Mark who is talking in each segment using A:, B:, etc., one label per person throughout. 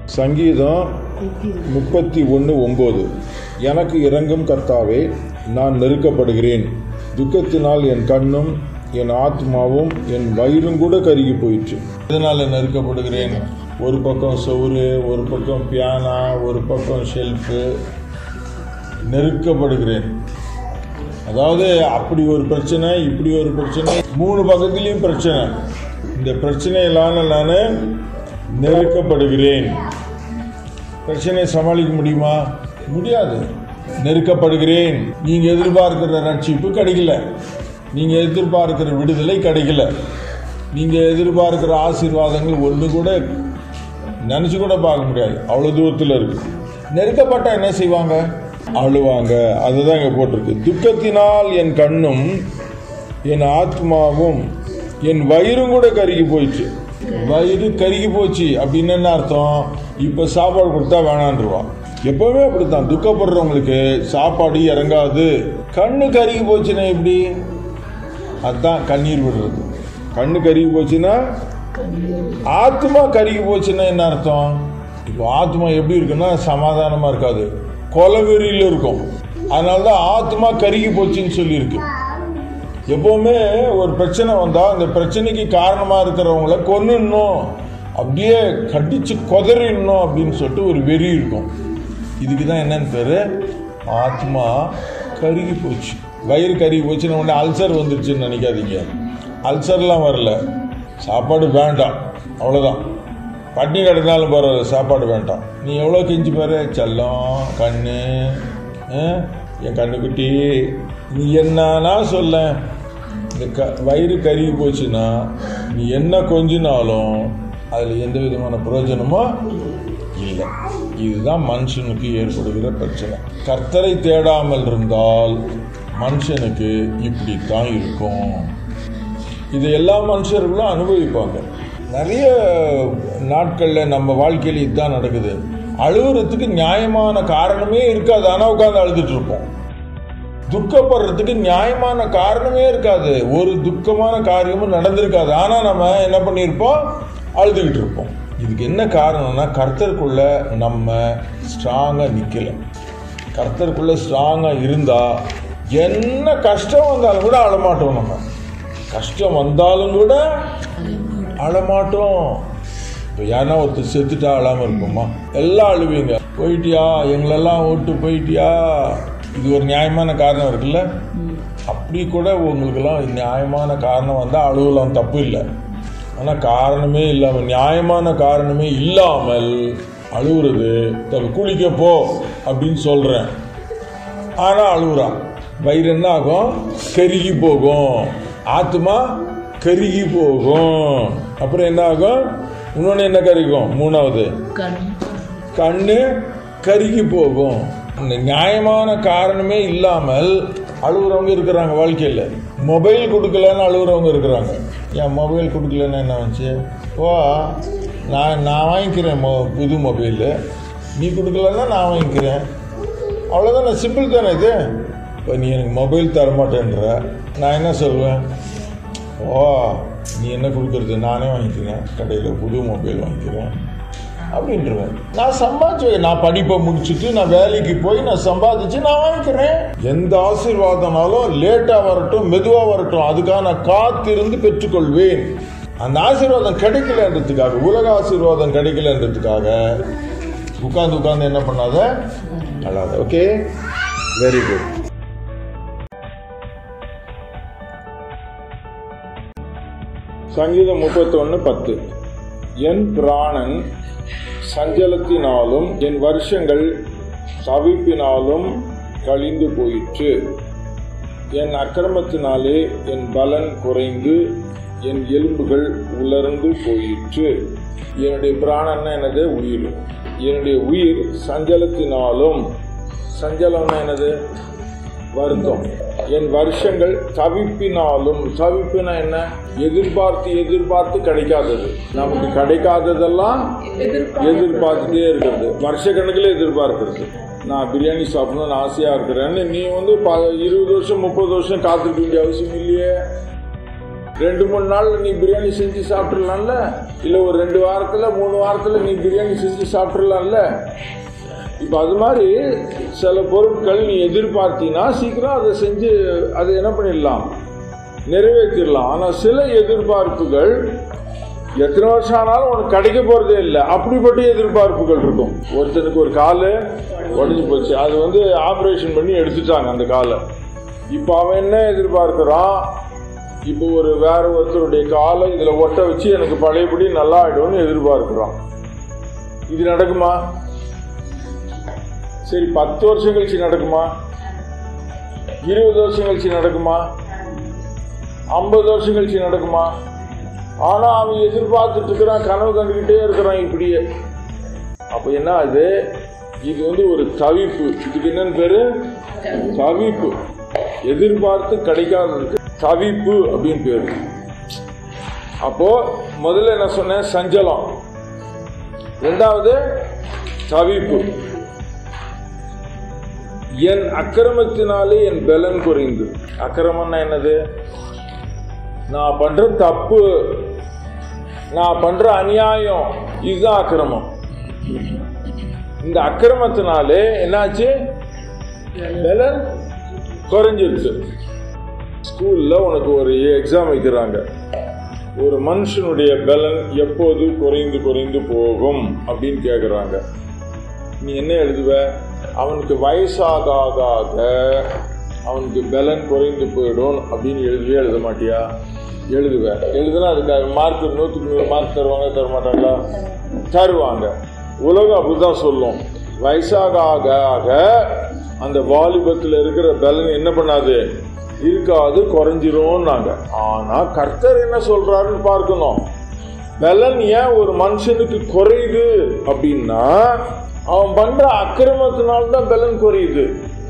A: சங்கீதம் முப்பத்தி ஒன்று ஒம்பது எனக்கு இறங்கும் கர்த்தாவே நான் நெருக்கப்படுகிறேன் துக்கத்தினால் என் கண்ணும் என் ஆத்மாவும் என் வயிறும் கூட கருகி போயிற்று இதனால் நெருக்கப்படுகிறேன் ஒரு பக்கம் சவுறு ஒரு பக்கம் பியானா ஒரு பக்கம் ஷெல்ஃபு நெருக்கப்படுகிறேன் அதாவது அப்படி ஒரு பிரச்சனை இப்படி ஒரு பிரச்சனை மூணு பக்கத்துலேயும் பிரச்சனை இந்த பிரச்சனையிலான நான் நெருக்கப்படுகிறேன் பிரச்சனையை சமாளிக்க முடியுமா முடியாது நெருக்கப்படுகிறேன் நீங்க எதிர்பார்க்கிற ரட்சிப்பு கிடைக்கல நீங்க எதிர்பார்க்கிற விடுதலை கிடைக்கல நீங்க எதிர்பார்க்கிற ஆசீர்வாதங்கள் ஒன்று கூட நினைச்சு கூட பார்க்க முடியாது அவ்வளவு தூரத்தில் இருக்கு நெருக்கப்பட்டா என்ன செய்வாங்க அழுவாங்க அதுதான் இங்க போட்டிருக்கு துக்கத்தினால் என் கண்ணும் என் ஆத்மாவும் என் வயிறும் கூட கருகி போயிடுச்சு வயிறு கருகி போச்சு அப்படின்னு என்ன அர்த்தம் இப்ப சாப்பாடு கொடுத்தா வேணான்ருவான் எப்பவுமே அப்படித்தான் துக்கப்படுறவங்களுக்கு சாப்பாடு இறங்காது கண்ணு கருகி போச்சுன்னா எப்படி அதுதான் கண்ணீர் விடுறது கண்ணு கருகி போச்சுன்னா ஆத்மா கருகி போச்சுன்னா என்ன அர்த்தம் இப்போ ஆத்மா எப்படி இருக்குன்னா சமாதானமா இருக்காது கொலவெறியில் இருக்கும் அதனால தான் ஆத்மா கருகி போச்சுன்னு சொல்லியிருக்கு எப்பவுமே ஒரு பிரச்சனை வந்தா அந்த பிரச்சனைக்கு காரணமா இருக்கிறவங்கள கொன்னுடணும் அப்படியே கடிச்சு கொதறிடணும் அப்படின்னு சொல்லிட்டு ஒரு வெறி இருக்கும் இதுக்கு தான் என்னன்னு பேரு ஆத்மா கருகி போச்சு வயிறு கருகி போச்சுன்னு உடனே அல்சர் வந்துருச்சுன்னு நினைக்காதீங்க அல்சர்லாம் வரல சாப்பாடு வேண்டாம் அவ்வளோதான் பட்டினி கிடந்தாலும் பரவாயில்ல சாப்பாடு வேண்டாம் நீ எவ்வளோ கெஞ்சி பாரு செல்லம் கண்ணு ஆ, என் கண்ணுக்குட்டி நீ என்னன்னா சொல்ல இந்த க வயிறு கருகி போச்சுன்னா நீ என்ன கொஞ்சினாலும் அதில் எந்த விதமான பிரயோஜனமும் இல்லை இதுதான் மனுஷனுக்கு ஏற்படுகிற பிரச்சனை கர்த்தரை தேடாமல் இருந்தால் மனுஷனுக்கு இப்படித்தான் இருக்கும் இது எல்லா மனுஷர்களும் அனுபவிப்பாங்க நிறைய நாட்களில் நம்ம வாழ்க்கையில் இதுதான் நடக்குது அழுகுறதுக்கு நியாயமான காரணமே இருக்காது ஆனால் உட்காந்து அழுதுட்டு இருப்போம் துக்கப்படுறதுக்கு நியாயமான காரணமே இருக்காது ஒரு துக்கமான காரியமும் நடந்திருக்காது ஆனால் நம்ம என்ன பண்ணியிருப்போம் அழுதுகிட்டு இருப்போம் இதுக்கு என்ன காரணம்னா கர்த்தருக்குள்ள நம்ம ஸ்ட்ராங்காக நிற்கல கர்த்தருக்குள்ள ஸ்ட்ராங்காக இருந்தால் என்ன கஷ்டம் வந்தாலும் கூட அழமாட்டோம் நம்ம கஷ்டம் வந்தாலும் கூட அழமாட்டோம் இப்போ யாருன்னா ஒருத்தர் செத்துட்டா அழாமல் இருப்போமா எல்லாம் அழுவீங்க போயிட்டியா எங்களெல்லாம் விட்டு போயிட்டியா இது ஒரு நியாயமான காரணம் இருக்குல்ல அப்படி கூட உங்களுக்கெல்லாம் நியாயமான காரணம் வந்தால் அழுவலாம் தப்பு இல்லை ஆனால் காரணமே இல்லாமல் நியாயமான காரணமே இல்லாமல் அழுகுறது தப்பு குளிக்க போ அப்படின்னு சொல்கிறேன் ஆனால் அழுகுறான் வயிறு என்ன ஆகும் கருகி போகும் ஆத்மா கருகி போகும் அப்புறம் என்ன ஆகும் இன்னொன்று என்ன கருகும் மூணாவது
B: கண்
A: கண்ணு கருகி போகும் இந்த நியாயமான காரணமே இல்லாமல் அழுகுறவங்க இருக்கிறாங்க வாழ்க்கையில் மொபைல் கொடுக்கலன்னு அழுகுறவங்க இருக்கிறாங்க என் மொபைல் கொடுக்கலன்னு என்ன வந்துச்சு ஓ நான் நான் வாங்கிக்கிறேன் மொ புது மொபைலு நீ கொடுக்கலன்னா நான் வாங்கிக்கிறேன் அவ்வளோதானே சிம்பிள் தானே இது இப்போ நீ எனக்கு மொபைல் தர மாட்டேன்ற நான் என்ன சொல்வேன் ஓ நீ என்ன கொடுக்கறது நானே வாங்கிக்கிறேன் கடையில் புது மொபைல் வாங்கிக்கிறேன் அப்படின்றவன் நான் சம்பாதிச்சு நான் படிப்பை முடிச்சுட்டு நான் வேலைக்கு போய் நான் சம்பாதிச்சு நான் வாங்கிக்கிறேன் எந்த ஆசீர்வாதம்னாலும் லேட்டாக வரட்டும் மெதுவாக வரட்டும் அதுக்காக நான் காத்திருந்து பெற்றுக்கொள்வேன் அந்த ஆசீர்வாதம் கிடைக்கலன்றதுக்காக உலக ஆசீர்வாதம் கிடைக்கலன்றதுக்காக உட்கார்ந்து உட்கார்ந்து என்ன பண்ணாத அழாத ஓகே வெரி குட் சங்கீதம் முப்பத்தொன்னு பத்து என் பிராணன் சஞ்சலத்தினாலும் என் வருஷங்கள் தவிப்பினாலும் கழிந்து போயிற்று என் அக்கிரமத்தினாலே என் பலன் குறைந்து என் எலும்புகள் உலர்ந்து போயிற்று என்னுடைய பிராணன்னா என்னது உயிர் என்னுடைய உயிர் சஞ்சலத்தினாலும் சஞ்சலம்னா என்னது வருத்தம் என் வருஷங்கள் தவிப்பினாலும் தவிப்புனா என்ன எதிர்பார்த்து எதிர்பார்த்து கிடைக்காதது நமக்கு கிடைக்காததெல்லாம் எதிர்பார்த்துட்டே இருக்கிறது வருஷ கணக்கில் எதிர்பார்க்கிறது நான் பிரியாணி சாப்பிடணும்னு ஆசையாக இருக்கிறேன்னு நீ வந்து ப இருபது வருஷம் முப்பது வருஷம் காத்துக்க வேண்டிய அவசியம் இல்லையே ரெண்டு மூணு நாள்ல நீ பிரியாணி செஞ்சு சாப்பிட்றலாம்ல இல்ல ஒரு ரெண்டு வாரத்துல மூணு வாரத்துல நீ பிரியாணி செஞ்சு சாப்பிட்றலாம்ல இப்போ அது மாதிரி சில பொருட்கள் நீ எதிர்பார்த்தீங்கன்னா சீக்கிரம் அதை செஞ்சு அதை என்ன பண்ணிடலாம் நிறைவேற்றிடலாம் ஆனால் சில எதிர்பார்ப்புகள் எத்தனை வருஷம் ஆனாலும் உனக்கு கிடைக்க போறதே இல்லை அப்படிப்பட்ட எதிர்பார்ப்புகள் இருக்கும் ஒருத்தனுக்கு ஒரு காலு உடஞ்சி போச்சு அது வந்து ஆப்ரேஷன் பண்ணி எடுத்துட்டாங்க அந்த காலை இப்போ அவன் என்ன எதிர்பார்க்கிறான் இப்போ ஒரு வேற ஒருத்தருடைய காலை இதில் ஒட்ட வச்சு எனக்கு பழையபடி நல்லா ஆயிடும்னு எதிர்பார்க்கிறான் இது நடக்குமா சரி பத்து வருஷம் கழிச்சு நடக்குமா இருபது வருஷம் கழிச்சு நடக்குமா ஐம்பது வருஷம் கழிச்சு நடக்குமா ஆனா அவன் எதிர்பார்த்துட்டு இருக்கிறான் கனவு கண்டுகிட்டே இருக்கிறான் இப்படியே அப்ப என்ன ஆகுது இது வந்து ஒரு தவிப்பு இதுக்கு என்னன்னு பேரு தவிப்பு எதிர்பார்த்து கிடைக்காததுக்கு தவிப்பு அப்படின்னு பேரு அப்போ முதல்ல என்ன சொன்னேன் சஞ்சலம் ரெண்டாவது தவிப்பு என் அக்கிரமத்தினாலே என் பலன் குறைந்து அக்கிரமம்னா என்னது நான் பண்ற தப்பு நான் பண்ற அநியாயம் இதுதான் அக்கிரமம் இந்த அக்கிரமத்தினாலே என்னாச்சு பலன் குறைஞ்சிருச்சு ஸ்கூல்ல உனக்கு ஒரு எக்ஸாம் வைக்கிறாங்க ஒரு மனுஷனுடைய பலன் எப்போது குறைந்து குறைந்து போகும் அப்படின்னு கேட்குறாங்க நீ என்ன எழுதுவ அவனுக்கு வயசாக ஆக ஆக அவனுக்கு பலன் குறைந்து போயிடும் அப்படின்னு எழுதவே எழுத மாட்டியா எழுதுவேன் எழுதுனா அதுக்கு மார்க் நூற்றுக்கு நூறு மார்க் தருவாங்க தர மாட்டாங்களா தருவாங்க உலகம் அப்படிதான் சொல்லும் வயசாக ஆக ஆக அந்த வாலிபத்தில் இருக்கிற பலன் என்ன பண்ணாது இருக்காது குறைஞ்சிரும்னாங்க ஆனா கர்த்தர் என்ன சொல்றாருன்னு பார்க்கணும் பலன் ஏன் ஒரு மனுஷனுக்கு குறையுது அப்படின்னா அவன் பண்ற அக்கிரமத்தினால்தான் பலன் குறையுது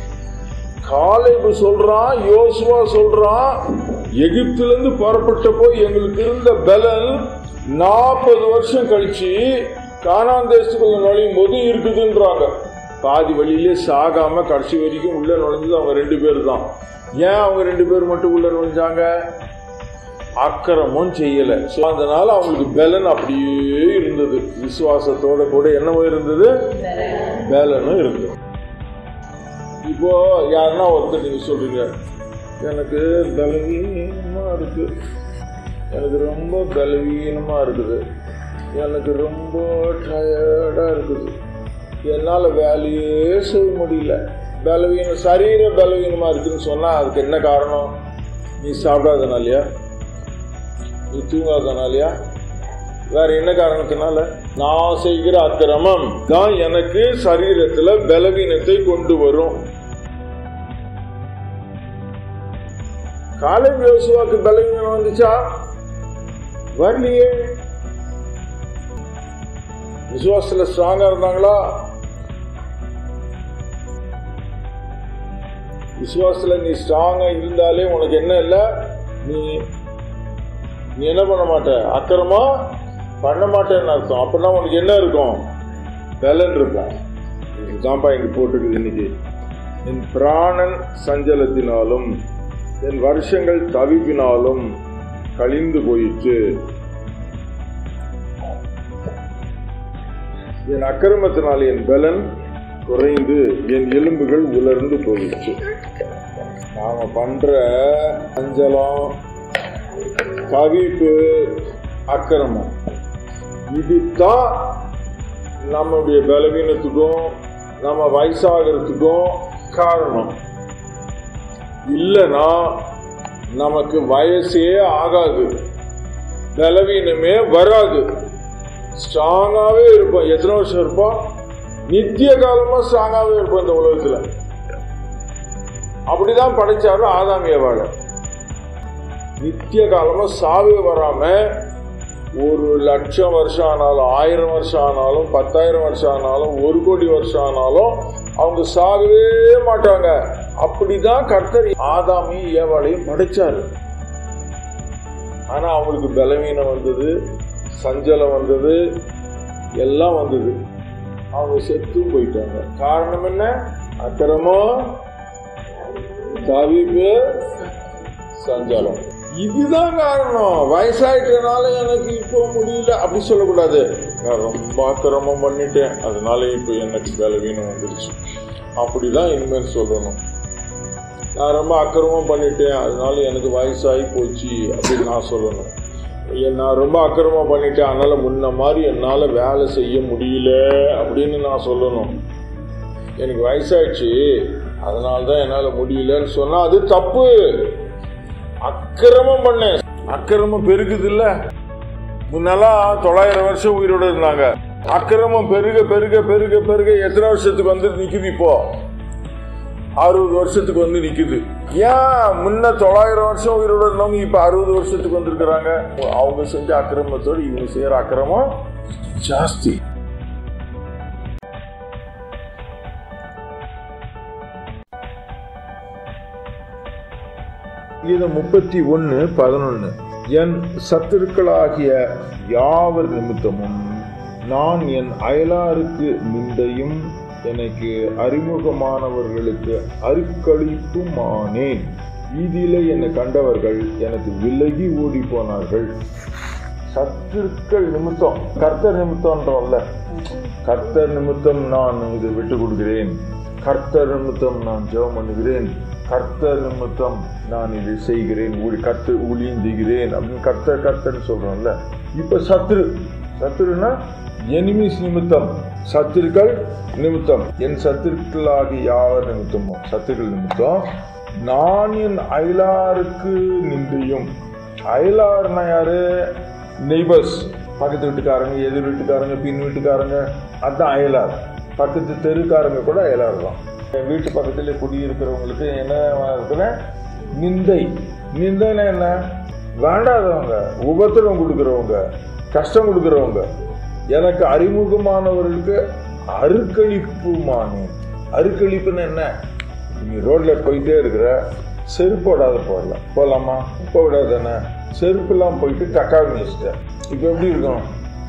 A: காலைபு சொல்றான் யோசுவா சொல்றான் எகிப்திலிருந்து புறப்பட்டப்போ எங்களுக்கு இருந்த பலன் நாற்பது வருஷம் கழிச்சு கானான் தேசத்துக்குள்ள நுழையும் போது இருக்குதுன்றாங்க பாதி வழியிலே சாகாம கடைசி வரைக்கும் உள்ள நுழைஞ்சது அவங்க ரெண்டு பேர் தான் ஏன் அவங்க ரெண்டு பேர் மட்டும் உள்ள நுழைஞ்சாங்க அக்கிரமும் செய்யல So, அதனால அவங்களுக்கு பலன் அப்படியே இருந்தது விசுவாசத்தோட கூட என்னவோ இருந்தது பலனும் இருந்தது இப்போ யாருன்னா ஒருத்தர் நீங்க சொல்றீங்க எனக்கு பலவீனமா இருக்கு எனக்கு ரொம்ப பலவீனமா இருக்குது எனக்கு ரொம்ப டயர்டா இருக்குது என்னால் வேலையே செய்ய முடியல பலவீனம் சரீர பலவீனமா இருக்குன்னு சொன்னா அதுக்கு என்ன காரணம் நீ சாப்பிடாதனாலயா நீ தூங்காதனாலயா வேற என்ன காரணத்தினால நான் செய்கிற அக்கிரமம் தான் எனக்கு சரீரத்துல பலவீனத்தை கொண்டு வரும் காலை யோசுவாக்கு பலவீனம் வந்துச்சா வரலையே விசுவாசத்துல ஸ்ட்ராங்கா இருந்தாங்களா விசுவாசத்துல நீ ஸ்ட்ராங்கா இருந்தாலே உனக்கு என்ன இல்லை நீ நீ என்ன பண்ண மாட்ட அக்கிரமா பண்ண மாட்டேன்னு அர்த்தம் அப்படின்னா உனக்கு என்ன இருக்கும் பலன் இருக்கும் இதுதான்ப்பா இங்க போட்டிருக்குது இன்னைக்கு என் பிராணன் சஞ்சலத்தினாலும் என் வருஷங்கள் தவிப்பினாலும் கழிந்து போயிற்று என் அக்கிரமத்தினால் என் பலன் குறைந்து என் எலும்புகள் உலர்ந்து போயிற்று நாம பண்ற அஞ்சலம் தவிப்பு அக்கிரமம் இதுதான் நம்முடைய பலவீனத்துக்கும் நம்ம வயசாகிறதுக்கும் காரணம் இல்லைன்னா நமக்கு வயசே ஆகாது பலவீனமே வராது ஸ்ட்ராங்காகவே இருப்போம் எத்தனை வருஷம் இருப்போம் நித்திய காலமா ஸ்ட்ராங்காகவே இருப்போம் இந்த உலகத்துல அப்படிதான் படைச்சாரு ஆதாமியவாளை நித்திய காலமா சாவே வராம ஒரு லட்சம் வருஷம் ஆனாலும் ஆயிரம் வருஷம் ஆனாலும் பத்தாயிரம் வருஷம் ஆனாலும் ஒரு கோடி வருஷம் ஆனாலும் அவங்க சாகவே மாட்டாங்க அப்படிதான் கர்த்தர் ஆதாமையும் ஏவாளையும் படைச்சாரு ஆனா அவங்களுக்கு பலவீனம் வந்தது சஞ்சலம் வந்தது எல்லாம் வந்தது அவங்க செத்து போயிட்டாங்க காரணம் என்ன அக்கிரமம் தவிப்பு சஞ்சலம் இதுதான் காரணம் வயசாயிட்டனால எனக்கு இப்போ முடியல அப்படி சொல்லக்கூடாது நான் ரொம்ப அக்கிரமம் பண்ணிட்டேன் அதனால இப்போ எனக்கு பலவீனம் வந்துருச்சு அப்படிதான் இனிமேல் சொல்லணும் நான் ரொம்ப அக்கிரமம் பண்ணிட்டேன் அதனால எனக்கு வயசாகி போச்சு அப்படின்னு நான் சொல்லணும் ஏன் நான் ரொம்ப அக்கிரமம் பண்ணிட்டேன் அதனால முன்ன மாதிரி என்னால் வேலை செய்ய முடியல அப்படின்னு நான் சொல்லணும் எனக்கு வயசாயிடுச்சு அதனால தான் என்னால் முடியலன்னு சொன்னால் அது தப்பு அக்கிரமம் பண்ணேன் அக்கிரமம் பெருகுது இல்ல முன்னெல்லாம் தொள்ளாயிரம் வருஷம் உயிரோட இருந்தாங்க அக்கிரமம் பெருக பெருக பெருக பெருக எத்தனை வருஷத்துக்கு வந்து நிக்குது இப்போ அறுபது வருஷத்துக்கு வந்து நிக்குது ஏன் முன்ன தொள்ளாயிரம் வருஷம் உயிரோட இருந்தவங்க இப்ப அறுபது வருஷத்துக்கு வந்திருக்கிறாங்க அவங்க செஞ்ச அக்கிரமத்தோடு இவங்க செய்யற அக்கிரமம் ஜாஸ்தி இது முப்பத்தி ஒன்று பதினொன்று என் சத்துருக்களாகிய யாவர் நிமித்தமும் நான் என் அயலாருக்கு நிந்தையும் எனக்கு அறிமுகமானவர்களுக்கு அருக்களிப்புமானேன் வீதியிலே என்னை கண்டவர்கள் எனக்கு விலகி ஓடி போனார்கள் சத்துருக்கள் நிமித்தம் கர்த்தர் நிமித்தம்ன்றோம்ல கர்த்தர் நிமித்தம் நான் இதை விட்டு கொடுக்கிறேன் கர்த்தர் நிமித்தம் நான் ஜெபம் பண்ணுகிறேன் கர்த்தர் நிமித்தம் நான் இதை செய்கிறேன் ஊழி கர்த்தர் ஊழியம் செய்கிறேன் அப்படின்னு கர்த்தர் கர்த்தர்னு சொல்றோம்ல இப்ப சத்துரு சத்துருன்னா எனிமிஸ் நிமித்தம் சத்துருக்கள் நிமித்தம் என் சத்துருக்களாகி யாவர் நிமித்தமோ சத்துருக்கள் நிமித்தம் நான் என் அயலாருக்கு நின்றியும் அயலார்னா யாரு நெய்பர்ஸ் பக்கத்து வீட்டுக்காரங்க எதிர் வீட்டுக்காரங்க பின் வீட்டுக்காரங்க அதான் அயலார் பக்கத்து தெருக்காரங்க கூட அயலார் தான் என் வீட்டு பக்கத்துல குடியிருக்கிறவங்களுக்கு என்ன இருக்கிற நிந்தை நிந்தைன்னா என்ன வேண்டாதவங்க உபத்திரம் கொடுக்குறவங்க கஷ்டம் கொடுக்குறவங்க எனக்கு அறிமுகமானவர்களுக்கு அருக்களிப்புமானேன் அருக்களிப்புன்னு என்ன நீ ரோட்ல போயிட்டே இருக்கிற செருப்பு போடாத போடலாம் போகலாமா போடாதானே செருப்புலாம் போயிட்டு கக்காவை மிதிச்சிட்டேன் இப்போ எப்படி இருக்கும்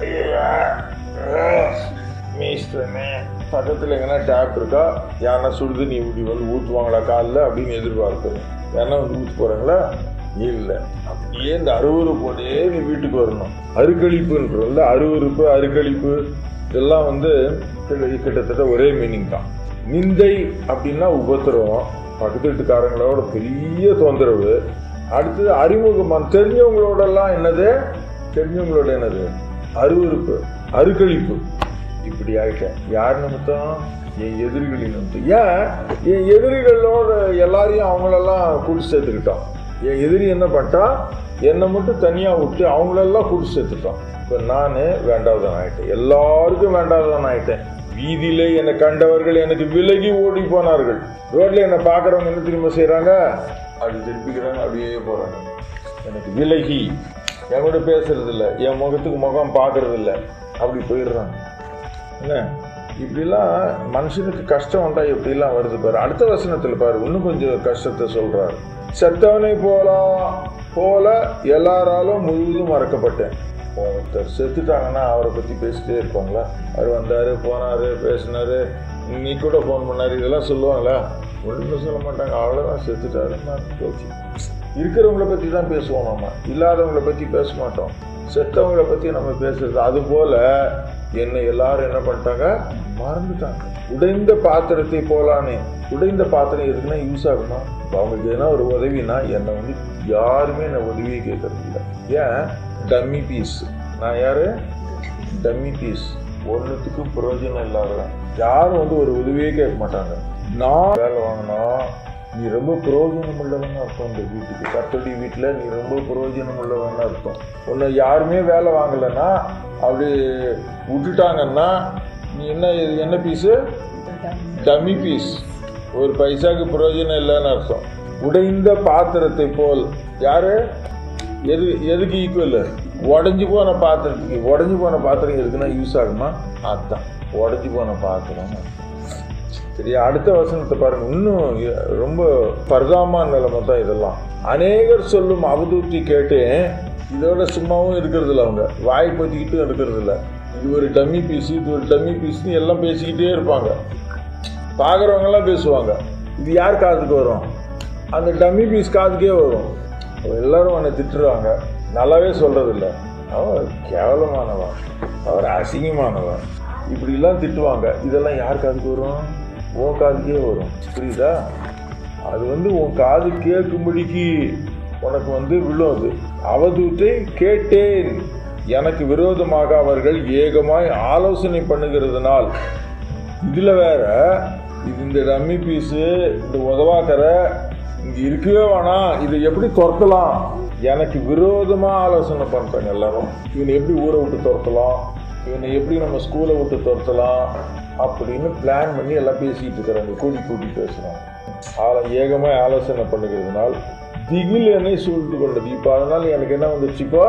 A: மீஸ்டனே பக்கத்தில் எங்கன்னா டேப் இருக்கா யாருன்னா சுடுது நீ இப்படி வந்து ஊற்றுவாங்களா காலில் அப்படின்னு எதிர்பார்க்குறேன் யாருன்னா வந்து ஊற்று போகிறாங்களா இல்லை அப்படியே இந்த அருவறுப்போடே நீ வீட்டுக்கு வரணும் அருக்களிப்புன்றதுல அருவறுப்பு அருக்களிப்பு இதெல்லாம் வந்து கிட்ட- கிட்டத்தட்ட ஒரே மீனிங் தான் நிந்தை அப்படின்னா உபத்திரவம் பக்கத்து வீட்டுக்காரங்களோட பெரிய தொந்தரவு அடுத்தது அறிமுகமான தெரிஞ்சவங்களோடலாம் என்னது தெரிஞ்சவங்களோட என்னது அருவறுப்பு அருக்களிப்பு இப்படி ஆயிட்டேன் யார் நிமித்தம் என் எதிரிகளின் நிமித்தம் ஏன் என் எதிரிகளோட எல்லாரையும் அவங்களெல்லாம் கூட்டு சேர்த்துக்கிட்டான் என் எதிரி என்ன பண்ணிட்டான் என்னை மட்டும் தனியாக விட்டு அவங்களெல்லாம் கூட்டு சேர்த்துட்டான் இப்போ நான் வேண்டாவதான் ஆயிட்டேன் எல்லாருக்கும் வேண்டாவதான் ஆயிட்டேன் வீதியிலே என்னை கண்டவர்கள் எனக்கு விலகி ஓடி போனார்கள் ரோட்ல என்னை பார்க்குறவங்க என்ன திரும்ப செய்கிறாங்க அப்படி திருப்பிக்கிறாங்க அப்படியே போகிறாங்க எனக்கு விலகி என் கூட பேசுறது இல்ல என் முகத்துக்கு முகம் பார்க்கறது இல்ல அப்படி போயிடுறாங்க என்ன இப்படிலாம் மனுஷனுக்கு கஷ்டம் வந்தா எப்படிலாம் வருது பாரு அடுத்த வசனத்துல பாரு இன்னும் கொஞ்சம் கஷ்டத்தை சொல்றாரு செத்தவனை போலா போல எல்லாராலும் முழுவதும் மறக்கப்பட்டேன் ஒருத்தர் செத்துட்டாங்கன்னா அவரை பத்தி பேசிட்டே இருப்பாங்களா அவர் வந்தாரு போனாரு பேசினாரு நீ கூட ஃபோன் பண்ணாரு இதெல்லாம் சொல்லுவாங்களா ஒன்றுமே சொல்ல மாட்டாங்க அவ்வளோதான் செத்துட்டாருன்னா போச்சு இருக்கிறவங்கள பற்றி தான் பேசுவோம் நம்ம இல்லாதவங்கள பற்றி பேச மாட்டோம் செத்தவங்கள பற்றி நம்ம பேசுறது அது போல என்னை எல்லாரும் என்ன பண்ணிட்டாங்க மறந்துட்டாங்க உடைந்த பாத்திரத்தை போலானே உடைந்த பாத்திரம் எதுக்குன்னா யூஸ் ஆகுமா இப்போ அவங்களுக்கு எதனா ஒரு உதவினா என்னை வந்து யாருமே என்னை உதவியே கேட்கறது இல்லை ஏன் டம்மி பீஸ் நான் யாரு டம்மி பீஸ் ஒன்றுத்துக்கும் பிரயோஜனம் இல்லாதவன் யாரும் வந்து ஒரு உதவியே கேட்க மாட்டாங்க நான் வேலை வாங்கினா நீ ரொம்ப பிரயோஜனம் உள்ளவன்னு அர்த்தம் இந்த வீட்டுக்கு கத்தடி வீட்டில் நீ ரொம்ப பிரயோஜனம் உள்ளவன்னு அர்த்தம் உன்னை யாருமே வேலை வாங்கலைன்னா அப்படி விட்டுட்டாங்கன்னா நீ என்ன இது என்ன பீஸு டம்மி பீஸ் ஒரு பைசாக்கு பிரயோஜனம் இல்லைன்னு அர்த்தம் உடைந்த பாத்திரத்தை போல் யாரு எது எதுக்கு ஈக்குவல் உடஞ்சி போன பாத்திரத்துக்கு உடஞ்சி போன பாத்திரம் எதுக்குன்னா யூஸ் ஆகுமா அதுதான் உடஞ்சி போன பாத்திரம் சரியா அடுத்த வசனத்தை பாருங்க இன்னும் ரொம்ப பரிதாபமான நிலைமை தான் இதெல்லாம் அநேகர் சொல்லும் அவதூத்தி கேட்டு இதோட சும்மாவும் இருக்கிறது இல்லை அவங்க வாய் பற்றிக்கிட்டும் இருக்கிறது இல்லை இது ஒரு டம்மி பீஸ் இது ஒரு டம்மி பீஸ்னு எல்லாம் பேசிக்கிட்டே இருப்பாங்க பார்க்குறவங்கெல்லாம் பேசுவாங்க இது யார் காதுக்கு வரும் அந்த டம்மி பீஸ் காதுக்கே வரும் எல்லாரும் அவனை திட்டுறாங்க நல்லாவே சொல்றது இல்ல அவன் கேவலமானவன் அவர் அசிங்கமானவன் இப்படிலாம் திட்டுவாங்க இதெல்லாம் யார் காதுக்கு வரும் உன் காதுக்கே வரும் புரியுதா அது வந்து உன் காது கேட்கும்படிக்கு உனக்கு வந்து விழும் அது அவதூத்தை கேட்டேன் எனக்கு விரோதமாக அவர்கள் ஏகமாய் ஆலோசனை பண்ணுகிறதுனால் இதுல வேற இது இந்த டம்மி பீஸு இந்த உதவாக்கரை இங்க இருக்கவே வேணாம் இதை எப்படி துரத்தலாம் எனக்கு விரோதமா ஆலோசனை பண்றாங்க எல்லாரும் இவனை எப்படி ஊரை விட்டு துரத்தலாம் இவனை எப்படி நம்ம ஸ்கூலை விட்டு துரத்தலாம் அப்படின்னு பிளான் பண்ணி எல்லாம் பேசிட்டு இருக்கிறாங்க கூடி கூட்டி பேசுறாங்க ஆள ஏகமாய் ஆலோசனை பண்ணுகிறதுனால் திகில் என்னை சூழ்ந்து கொண்டது இப்போ அதனால எனக்கு என்ன வந்துருச்சு இப்போ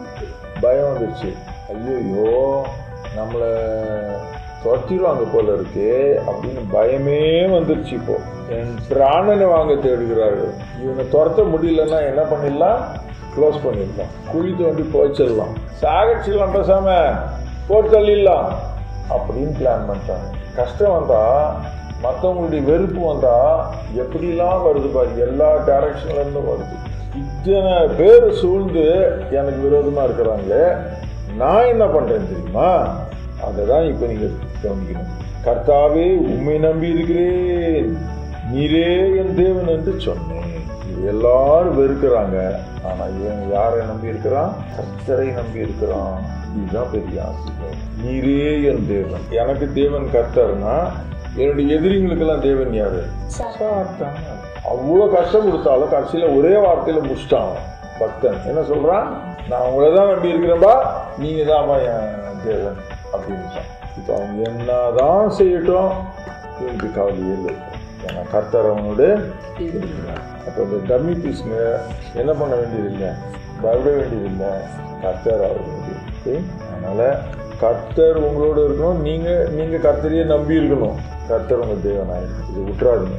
A: பயம் வந்துருச்சு ஐயோ நம்மளை துரத்திடுவாங்க போல இருக்கு அப்படின்னு பயமே வந்துருச்சு இப்போ என் பிராணனை வாங்க தேடுகிறார்கள் இவனை துரத்த முடியலன்னா என்ன பண்ணிடலாம் க்ளோஸ் பண்ணிடலாம் குழி தோண்டி போய்ச்சிடலாம் சாகடிச்சிடலாம் பேசாம போட்டு தள்ளிடலாம் அப்படின்னு பிளான் பண்ணிட்டாங்க கஷ்டம் வந்தா மற்றவங்களுடைய வெறுப்பு வந்தா எப்படிலாம் வருது பாரு எல்லா டைரக்ஷன்ல இருந்தும் வருது இத்தனை பேர் சூழ்ந்து எனக்கு விரோதமா இருக்கிறாங்களே நான் என்ன பண்றேன் தெரியுமா அதை தான் இப்போ நீங்க கவனிக்கணும் கர்த்தாவே உண்மை நம்பி இருக்கிறேன் நீரே என் தேவன் என்று சொன்னேன் இது எல்லாரும் வெறுக்கிறாங்க ஆனா இவன் யாரை நம்பி இருக்கிறான் கர்த்தரை நம்பி இருக்கிறான் இதுதான் பெரிய ஆசீர்வாதம் நீரே என் தேவன் எனக்கு தேவன் கர்த்தர்னா என்னுடைய எதிரிங்களுக்கெல்லாம் தேவன் யாரு சாத்தான். அவ்வளோ கஷ்டம் கொடுத்தாலும் கடைசியில் ஒரே வார்த்தையில முடிச்சிட்டான் அவன். பக்தன் என்ன சொல்றான் நான் உங்களை தான் நம்பி இருக்கிறேன்பா நீங்க தான் என் தேவன் அப்படின்னு இப்போ அவங்க என்னதான் செய்யட்டும் இவனுக்கு கவலையே இல்லை ஏன்னா கர்த்தர் அவனோட இருக்கிறார் அப்போ இந்த டம்மி பீஸுங்க என்ன பண்ண வேண்டியதில்லை பயப்பட வேண்டியதில்லை கர்த்தர் அவர்களுக்கு ஓகே அதனால கர்த்தர் உங்களோட இருக்கணும் நீங்க நீங்க கர்த்தரையே நம்பி இருக்கணும் கர்த்தர் உங்க தேவனாயிருக்கும் இது விட்டுறாதீங்க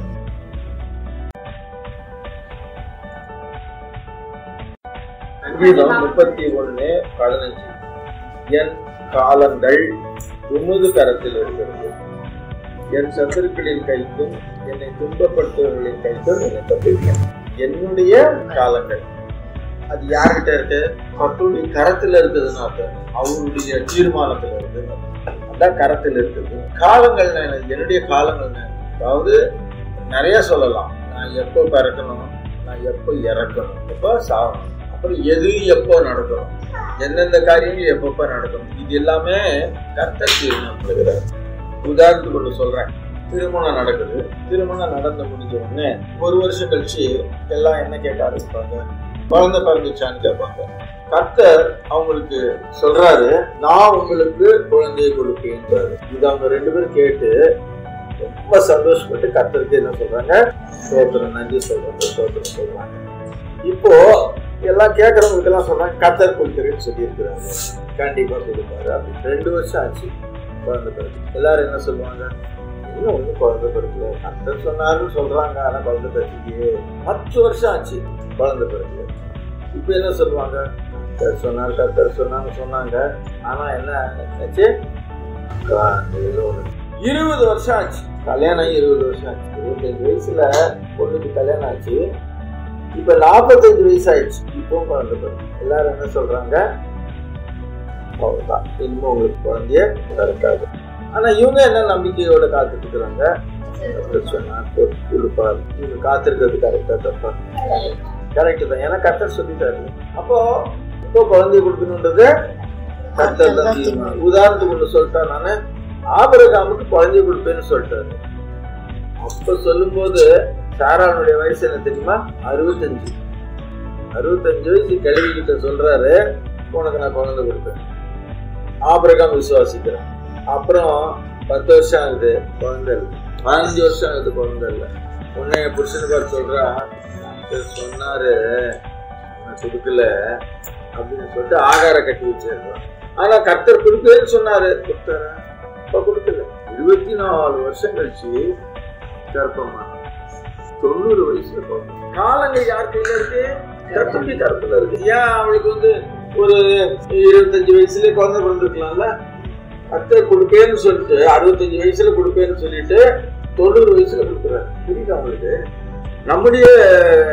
B: சங்கீதம் முப்பத்தி ஒண்ணு பதினஞ்சு என் காலங்கள் உமது கரத்தில் இருக்கிறது என் சத்துருக்களின் கைக்கும் என்னை துன்பப்படுத்துவர்களின் கைக்கும் என்னை தப்பிக்க என்னுடைய காலங்கள் அது யார்கிட்ட இருக்கு கர்த்தருடைய கரத்துல இருக்குதுன்னு அர்த்தம் அவருடைய தீர்மானத்துல இருக்குதுன்னு அர்த்தம். அதான் கரத்தில் இருக்குது காலங்கள் என்னுடைய காலங்கள் அதாவது நிறைய சொல்லலாம் நான் எப்போ பிறக்கணும் நான் எப்போ இறக்கணும் எப்போ சாகணும் அப்புறம் எது எப்போ நடக்கணும் எந்தெந்த காரியங்கள் எப்பப்போ நடக்கணும் இது எல்லாமே கர்த்தர் தீர்மானிக்கிறார் உதாரணத்துக்கு ஒன்று சொல்றேன் திருமணம் நடக்குது திருமணம் நடந்து முடிஞ்ச உடனே ஒரு வருஷம் கழிச்சு எல்லாம் என்ன கேட்க ஆரம்பிப்பாங்க குழந்தை பிறந்துச்சான்னு கேட்பாங்க கர்த்தர் அவங்களுக்கு சொல்றாரு நான் உங்களுக்கு குழந்தையை கொடுப்பேன்றாரு இது அவங்க ரெண்டு பேரும் கேட்டு ரொம்ப சந்தோஷப்பட்டு கர்த்தருக்கு என்ன சொல்றாங்க சோத்திரம் நன்றி சொல்றாங்க சோத்திரம் சொல்றாங்க இப்போ எல்லாம் கேட்கறவங்களுக்கு எல்லாம் சொல்றாங்க கர்த்தர் கொடுக்குறேன்னு சொல்லியிருக்கிறாங்க கண்டிப்பா கொடுப்பாரு அப்படி ரெண்டு வருஷம் ஆச்சு குழந்தை பிறகு எல்லாரும் என்ன சொல்லுவாங்க இன்னும் ஒன்றும் குழந்தை பிறகு கர்த்தர் சொன்னாருன்னு சொல்றாங்க ஆனா குழந்தை பிறகு பத்து வருஷம் ஆச்சு குழந்தை பிறகு இப்போ என்ன சொல்லுவாங்க கர்த்தர் சொன்னார் கர்த்தர் சொன்னாங்க சொன்னாங்க ஆனா என்ன ஆச்சு ஏதோ ஒண்ணு. இருபது வருஷம் ஆச்சு கல்யாணம் ஆகி இருபது வருஷம் ஆச்சு இருபத்தஞ்சு வயசுல பொண்ணுக்கு கல்யாணம் ஆச்சு இப்ப நாற்பத்தஞ்சு வயசு ஆயிடுச்சு இப்போ குழந்தை பிறகு எல்லாரும் என்ன சொல்றாங்க அவ்வளவுதான் இனிமே உங்களுக்கு குழந்தைய பிறக்காது ஆனா இவங்க என்ன நம்பிக்கையோட காத்துட்டு இருக்கிறாங்க கர்த்தர் சொன்னார், கொடுப்பார் இவங்க காத்திருக்கிறது கரெக்டா தப்பா கரெக்ட் தான் ஏன்னா கர்த்தர் சொல்லிட்டாரு அப்போ இப்போ குழந்தைய கொடுக்கணுன்றது கர்த்தர் தான் தீர்மானம். உதாரணத்துக்கு ஒண்ணு சொல்லிட்டேன் நானு ஆபரகாமுக்கு குழந்தைய கொடுப்பேன்னு சொல்லிட்டாரு அப்ப சொல்லும்போது சாரானுடைய வயசு என்ன தெரியுமா அறுபத்தஞ்சு அறுபத்தஞ்சு வயசு கிழவி கிட்ட சொல்றாரு உனக்கு நான் குழந்தை கொடுப்பேன் ஆபரகாம் விசுவாசிக்கிறேன் அப்புறம் பத்து வருஷம் ஆகுது குழந்தை இல்லை பதினஞ்சு வருஷம் ஆகுது குழந்தை இல்லை உன்னை என் புருஷனை பார்த்து சொல்றா "டாக்டர் சொன்னாரு நான் கொடுக்கல அப்படின்னு சொல்லிட்டு ஆகார கட்டி வச்சிருக்கான் ஆனா கர்த்தர் கொடுப்பேன்னு சொன்னாரு கொடுத்தாரு இப்ப கொடுக்கல இருபத்தி நாலு வருஷம் கழிச்சு கர்ப்பமா தொண்ணூறு வயசுல குழந்தை காலங்கள் யார் கையில இருக்கு கர்த்தருடைய கருத்துல இருக்கு ஏன் அவளுக்கு வந்து ஒரு இருபத்தஞ்சு வயசுல குழந்தை பிறந்திருக்கலாம்ல கர்த்தர் கொடுப்பேன்னு சொல்லிட்டு அறுபத்தஞ்சு வயசுல கொடுப்பேன்னு சொல்லிட்டு தொண்ணூறு வயசுல கொடுக்குறாரு புரியுதா அவங்களுக்கு நம்முடைய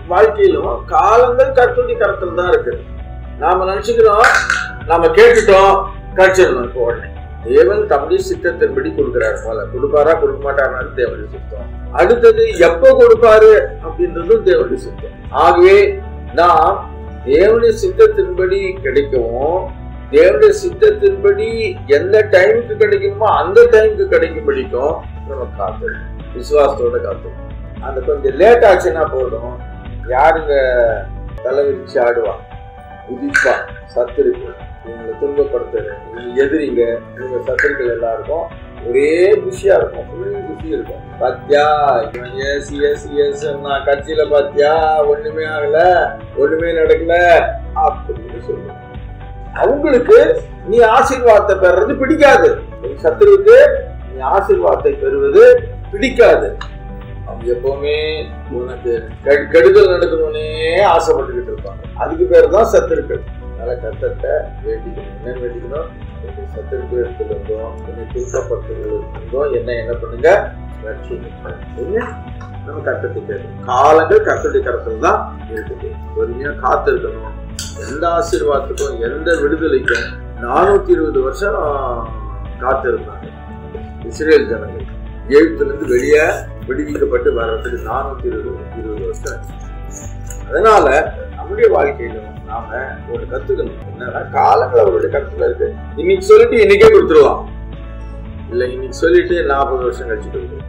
B: வாழ்க்கையிலும் காலங்கள் கர்த்தருடைய கரத்துல தான் இருக்கு நாம நினைச்சுக்கிறோம் நாம கேட்டுட்டோம் கிடைச்சிடணும் இப்போ உடனே தேவன் தம்முடைய சித்தத்தின்படி கொடுக்கிறார் போல கொடுப்பாரா கொடுக்க மாட்டாருனாலும் தேவனுடைய சித்தம் அடுத்தது எப்ப கொடுப்பாரு அப்படின்றதும் தேவனுடைய சித்தம் ஆகவே நாம் தேவனுடைய சித்தத்தின்படி கிடைக்கவும் தேவனுடைய சித்தத்தின்படி எந்த டைமுக்கு கிடைக்குமோ அந்த டைமுக்கு கிடைக்கும்படிக்கும் நம்ம காத்திருக்கோம் விசுவாசத்தோட காத்திருக்கோம் அந்த கொஞ்சம் லேட் ஆச்சுன்னா போதும் யாருங்க தலை விரிச்சு ஆடுவா குதிப்பா சத்துருக்கு இவங்களை துன்பப்படுத்துறது இவங்க எதிரிங்க இவங்க சத்துருக்கள் எல்லாருக்கும் ஒரே குஷியா இருக்கும் ஃபுல் குஷி இருக்கும் பாத்தியா இவன் எஸ் எஸ் எஸ் நான் கட்சியில பாத்தியா ஒண்ணுமே ஆகல ஒண்ணுமே நடக்கல அப்படின்னு சொல்லுவாங்க அவங்களுக்கு நீ ஆசீர்வாதத்தை பெறுறது பிடிக்காது உன் சத்துருவுக்கு நீ ஆசீர்வாதத்தை பெறுவது பிடிக்காது அவங்க எப்பவுமே உனக்கு கெ- கெடுதல் நடக்கணும்னே ஆசைப்பட்டுக்கிட்டு இருப்பாங்க அதுக்கு பேர் தான் சத்துருக்கள் அதனால கத்தத்தை வேண்டிக்கணும் என்ன வேண்டிக்கணும் என்னுடைய சத்துருக்கு எடுத்துருந்தோம் என்னை துன்பப்படுத்துகிறதும் என்ன என்ன பண்ணுங்க ரட்சிங்க. என்ன நம்ம கத்தத்தை கேட்கணும் காலங்கள் கத்தத்தை கரத்துல தான் இருக்குது பொறுமையா காத்திருக்கணும் எந்த ஆசீர்வாதத்துக்கும் எந்த விடுதலைக்கும் நானூத்தி இருபது வருஷம் காத்திருந்தாங்க இஸ்ரேல் ஜனங்கள் எகிப்துல இருந்து வெளியே விடுவிக்கப்பட்டு வர்றதுக்கு நானூத்தி இருபது இருபது வருஷம் ஆச்சு. அதனால நம்முடைய வாழ்க்கையிலும் நாம ஒரு கத்துக்கணும் என்னன்னா காலங்கள் அவருடைய கருத்துல இருக்கு இன்னைக்கு சொல்லிட்டு இன்னைக்கே கொடுத்துருவான் இல்ல இன்னைக்கு சொல்லிட்டு நாற்பது வருஷம் கழிச்சு கொடுத்துருவோம்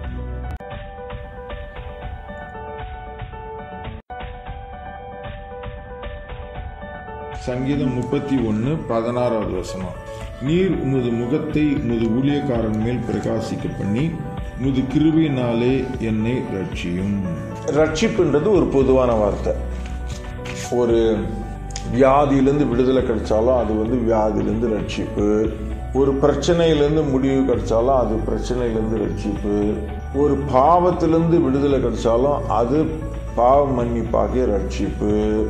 A: சங்கீதம் முப்பத்தி ஒன்று பதினாறாவது வசனம் நீர் உமது முகத்தை உமது ஊழியக்காரன் மேல் பிரகாசிக்க பண்ணி உமது கிருபியினாலே என்னை ரட்சியும் ரட்சிப்புன்றது ஒரு பொதுவான வார்த்தை ஒரு வியாதியிலேருந்து விடுதலை கிடைச்சாலும் அது வந்து வியாதியிலேருந்து ரட்சிப்பு ஒரு பிரச்சனையிலேருந்து முடிவு கிடைச்சாலும் அது பிரச்சனையிலேருந்து ரட்சிப்பு ஒரு பாவத்திலேருந்து விடுதலை கிடைச்சாலும் அது பாவ மன்னிப்பாகிய ரட்சிப்பு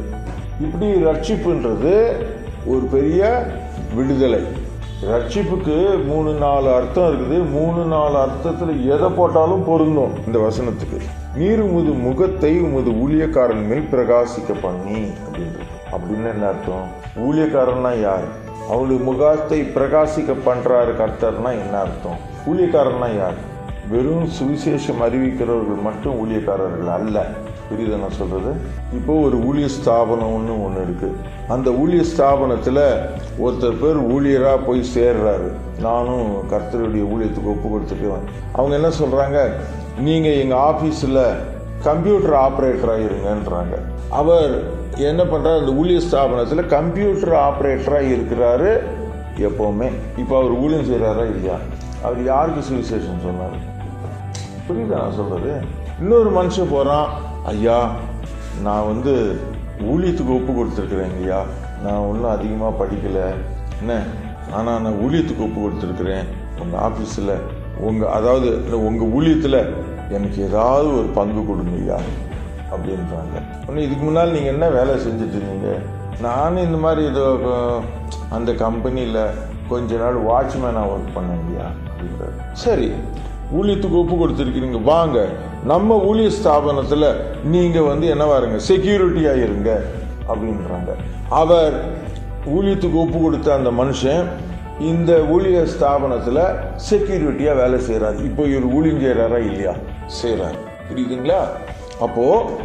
A: இப்படி ரட்சிப்புன்றது ஒரு பெரிய விடுதலை ரட்சிப்புக்கு மூணு நாலு அர்த்தம் இருக்குது மூணு நாலு அர்த்தத்தில் எதை போட்டாலும் பொருந்தும் இந்த வசனத்துக்கு நீர் உமது முகத்தை உமது ஊழியக்காரன் மேல் பிரகாசிக்க பண்ணி அப்படின்றது அப்படின்னு என்ன அர்த்தம் ஊழியக்காரன்னா யார் அவளுடைய முகத்தை பிரகாசிக்க பண்றாரு கர்த்தர்னா என்ன அர்த்தம் ஊழியக்காரன்னா யார் வெறும் சுவிசேஷம் அறிவிக்கிறவர்கள் மட்டும் ஊழியக்காரர்கள் அல்ல புரியுதா நான் சொல்றது இப்போ ஒரு ஊழிய ஸ்தாபனம்னு ஒன்று இருக்கு அந்த ஊழிய ஸ்தாபனத்தில் ஒருத்தர் பேர் ஊழியராக போய் சேர்றாரு நானும் கர்த்தருடைய ஊழியத்துக்கு ஒப்பு கொடுத்துருக்கேன் அவங்க என்ன சொல்றாங்க நீங்க எங்க ஆபீஸ்ல கம்ப்யூட்டர் ஆப்ரேட்டராக இருங்கன்றாங்க அவர் என்ன பண்றாரு அந்த ஊழிய ஸ்தாபனத்தில் கம்ப்யூட்டர் ஆப்ரேட்டராக இருக்கிறாரு எப்பவுமே இப்போ அவர் ஊழியம் செய்கிறாரா இல்லையா அவர் யாருக்கு சுவிசேஷம் சொன்னார் புரியுதா நான் சொல்றது இன்னொரு மனுஷன் போறான் ஐயா நான் வந்து ஊழியத்துக்கு ஒப்பு கொடுத்துருக்குறேன் ஐயா நான் ஒன்றும் அதிகமாக படிக்கல என்ன ஆனால் நான் ஊழியத்துக்கு ஒப்பு கொடுத்துருக்குறேன் உங்கள் ஆஃபீஸில் உங்கள் அதாவது உங்கள் ஊழியத்தில் எனக்கு ஏதாவது ஒரு பங்கு கொடுங்க ஐயா அப்படின்றாங்க ஒன்று இதுக்கு முன்னால் நீங்கள் என்ன வேலை செஞ்சுட்டு இருந்தீங்க நான் இந்த மாதிரி ஏதோ அஹ், அந்த கம்பெனியில் கொஞ்ச நாள் வாட்ச்மேனாக ஒர்க் பண்ணேன் இல்லையா அப்படின்றாரு சரி ஊழியத்துக்கு ஒப்பு கொடுத்துருக்கிறீங்க வாங்க நம்ம ஊழிய ஸ்தாபனத்தில் நீங்கள் வந்து என்ன வாருங்க செக்யூரிட்டியாக இருங்க அப்படின்றாங்க அவர் ஊழியத்துக்கு ஒப்பு கொடுத்த அந்த மனுஷன் இந்த ஊழிய ஸ்தாபனத்தில் செக்யூரிட்டியாக வேலை செய்கிறார் இப்போ இவர் ஊழியம் செய்கிறாரா இல்லையா செய்கிறார் புரியுதுங்களா அப்போது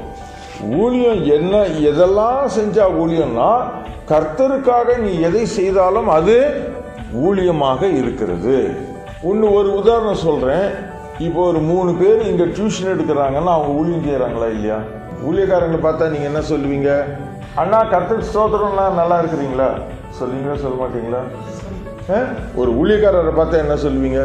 A: ஊழியம் என்ன எதெல்லாம் செஞ்சா ஊழியம்னா கர்த்தருக்காக நீ எதை செய்தாலும் அது ஊழியமாக இருக்கிறது ஒன்று ஒரு உதாரணம் சொல்றேன் இப்போ ஒரு மூணு பேர் இங்க டியூஷன் எடுக்கிறாங்கன்னா அவங்க ஊழியம் செய்யறாங்களா இல்லையா ஊழியக்காரங்களை பார்த்தா நீங்க என்ன சொல்லுவீங்க அண்ணா கர்த்தர் ஸ்தோத்திரம்னா நல்லா இருக்கிறீங்களா சொல்லுவீங்களா சொல்ல மாட்டீங்களா ஆ? ஒரு ஊழியக்காரரை பார்த்தா என்ன சொல்லுவீங்க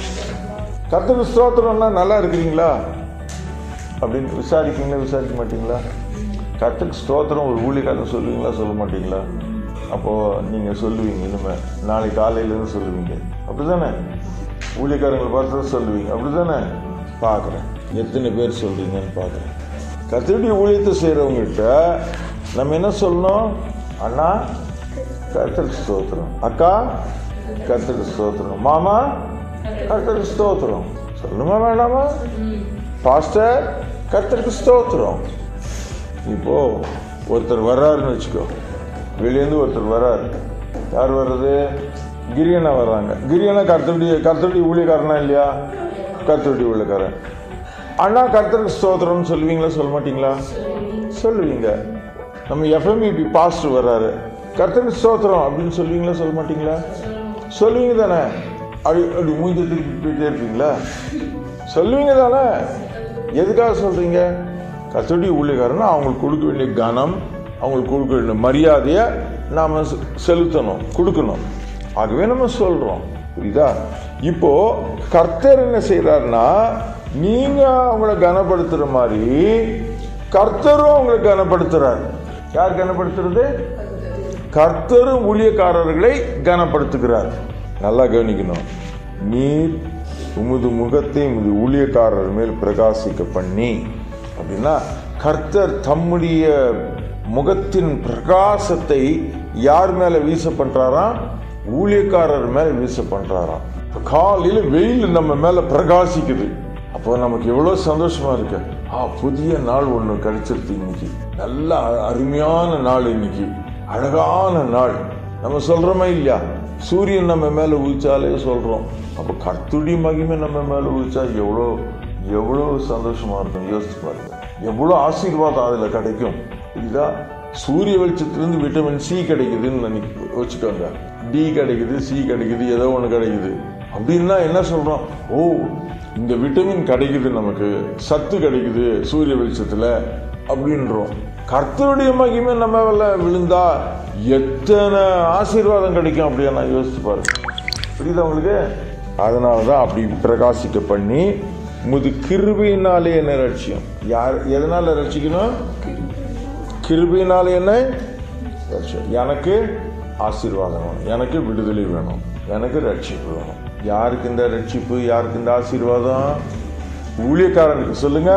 A: கர்த்தர் ஸ்தோத்திரம்னா நல்லா இருக்கிறீங்களா அப்படின்னு விசாரிப்பீங்களா விசாரிக்க மாட்டீங்களா கர்த்தருக்கு ஸ்தோத்திரம் ஒரு ஊழியக்காரன் சொல்லுவீங்களா சொல்ல மாட்டீங்களா அப்போது நீங்கள் சொல்லுவீங்க இனிமே நாளைக்கு காலையிலேருந்து சொல்லுவீங்க அப்படி தானே ஊழியக்காரங்களை பார்த்து தான் சொல்லுவீங்க அப்படி தானே பார்க்குறேன் எத்தனை பேர் சொல்கிறீங்கன்னு பார்க்குறேன் கர்த்தருடைய ஊழியத்தை செய்கிறவங்ககிட்ட நம்ம என்ன சொல்லணும் அண்ணா கர்த்தருக்கு ஸ்தோத்திரம் அக்கா கர்த்தருக்கு ஸ்தோத்திரம் மாமா கர்த்தருக்கு ஸ்தோத்திரம் சொல்லணுமா வேண்டாமா பாஸ்டர் கர்த்தருக்கு ஸ்தோத்திரம் இப்போ ஒருத்தர் வர்றாருன்னு வச்சுக்கோ வெளியேந்து ஒருத்தர் வர்றாரு யார் வர்றது கிரியனா வர்றாங்க கிரியனா கர்த்தருடைய கர்த்தருடைய ஊழியக்காரனா இல்லையா கர்த்தருடைய ஊழியக்காரன் அண்ணா கர்த்தருக்கு ஸ்தோத்திரம்னு சொல்லுவீங்களா சொல்ல மாட்டீங்களா சொல்லுவீங்க நம்ம எஃப்எம்இபி பாஸ்டர் வர்றாரு கர்த்தருக்கு ஸ்தோத்திரம் அப்படின்னு சொல்லுவீங்களா சொல்ல மாட்டீங்களா சொல்லுவீங்க தானே அப்படி அப்படி மூஞ்சி திருப்பி போயிட்டே இருப்பீங்களா சொல்லுவீங்க தானே எதுக்காக சொல்றீங்க கத்தடி ஊழியக்காரன்னா அவங்களுக்கு கொடுக்க வேண்டிய கனம் அவங்களுக்கு கொடுக்க வேண்டிய மரியாதையை நாம செ- செலுத்தணும் கொடுக்கணும் ஆகவே நம்ம சொல்றோம் புரியுதா இப்போ கர்த்தர் என்ன செய்யறாருன்னா நீங்க அவங்கள கனப்படுத்துற மாதிரி கர்த்தரும் அவங்களை கனப்படுத்துறாரு யார் கனப்படுத்துறது கர்த்தரும் ஊழியக்காரர்களை கனப்படுத்துகிறார் நல்லா கவனிக்கணும் நீர் உமது முகத்தை உமது ஊழியக்காரர் மேல் பிரகாசிக்க பண்ணி அப்படின்னா கர்த்தர் தம்முடைய முகத்தின் பிரகாசத்தை யார் மேல வீச பண்றாராம் ஊழியக்காரர் மேல வீச பண்றாராம் இப்ப காலையில வெயில் நம்ம மேல பிரகாசிக்குது அப்போ நமக்கு எவ்வளவு சந்தோஷமா இருக்கு ஆ புதிய நாள் ஒண்ணு கிடைச்சிருது இன்னைக்கு நல்ல அ- அருமையான நாள் இன்னைக்கு அழகான நாள் நம்ம சொல்றோமா இல்லையா சூரியன் நம்ம மேல உதிச்சாலே சொல்றோம் அப்ப கர்த்துடி மகிமை நம்ம மேல உதிச்சா எவ்வளோ எவ்வளவு சந்தோஷமா இருக்கும் யோசிச்சு பாருங்க எவ்வளவு ஆசீர்வாதம் அதுல கிடைக்கும் புரியுதா சூரிய வெளிச்சத்திலிருந்து விட்டமின் சி கிடைக்குதுன்னு நினைக்க வச்சுக்கோங்க டி கிடைக்குது சி கிடைக்குது ஏதோ ஒன்று கிடைக்குது அப்படின்னா என்ன சொல்றோம் ஓ இந்த விட்டமின் கிடைக்குது நமக்கு சத்து கிடைக்குது சூரிய வெளிச்சத்துல அப்படின்றோம் கர்த்தருடைய மகிமை நம்ம மேல விழுந்தா எத்தனை ஆசீர்வாதம் கிடைக்கும் அப்படியே நான் யோசிச்சு பாருங்க புரியுதா உங்களுக்கு அதனால தான் அப்படி பிரகாசிக்க பண்ணி முது கிருபையினாலே என்ன ரட்சியம் யார் எதனால ரட்சிக்கணும் கிருபையினாலே என்ன ரட்சியம் எனக்கு ஆசீர்வாதம் வேணும் எனக்கு விடுதலை வேணும் எனக்கு ரட்சிப்பு வேணும் யாருக்கு இந்த ரட்சிப்பு யாருக்கு இந்த ஆசீர்வாதம் ஊழியக்காரனுக்கு சொல்லுங்க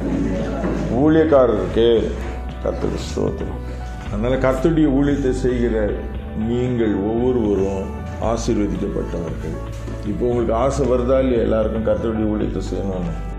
A: ஊழியக்காரருக்கு கர்த்தருக்கு ஸ்தோத்திரம் அதனால கர்த்தருடைய ஊழியத்தை செய்கிற நீங்கள் ஒவ்வொருவரும் ஆசீர்வதிக்கப்பட்டவர்கள் இப்போ உங்களுக்கு ஆசை வருதா இல்லையா எல்லாருக்கும் கர்த்தருடைய ஊழியத்தை செய்யணும்னு